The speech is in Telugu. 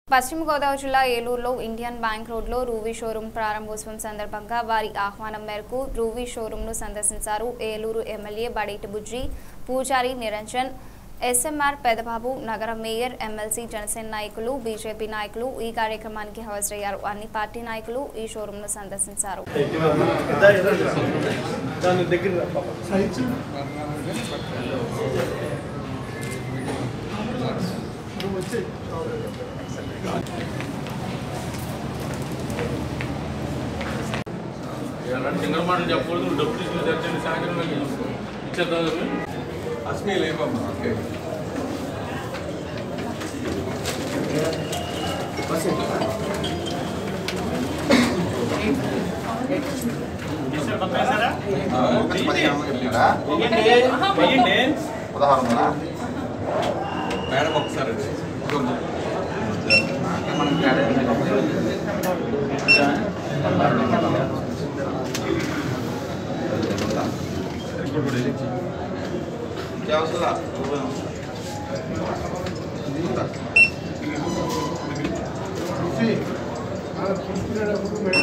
పశ్చిమ గోదావరి జిల్లా ఏలూరులో ఇండియన్ బ్యాంక్ రోడ్లో రూవీ షోరూం ప్రారంభోత్సవం సందర్భంగా వారి ఆహ్వానం మేరకు రూవీ షోరూంను సందర్శించారు ఏలూరు ఎమ్మెల్యే బడేటి బుజ్జి పూజారి నిరంజన్ ఎస్ఎంఆర్ పెదబాబు నగర మేయర్ ఎమ్మెల్సీ జనసేన నాయకులు బీజేపీ నాయకులు ఈ కార్యక్రమానికి హాజరయ్యారు అన్ని పార్టీ నాయకులు ఈ షోరూంను సందర్శించారు దాని దగ్గర రా పాప. నువ్వు వచ్చేయ్. ఎలాంటి సింగల్ మాటలు చెప్పకూడదు నువ్వు డబ్బులు తీసుకుని తెచ్చండి సాయంత్రం ఇచ్చేద్దాం అస్మి లేవమ్మా ఓకే పదహారు వందలా మేడం ఒకసారి మనం క్యారెట్ ఇంకేవసరా చూసి, ఆ, చూసుకునేటప్పుడు మేడం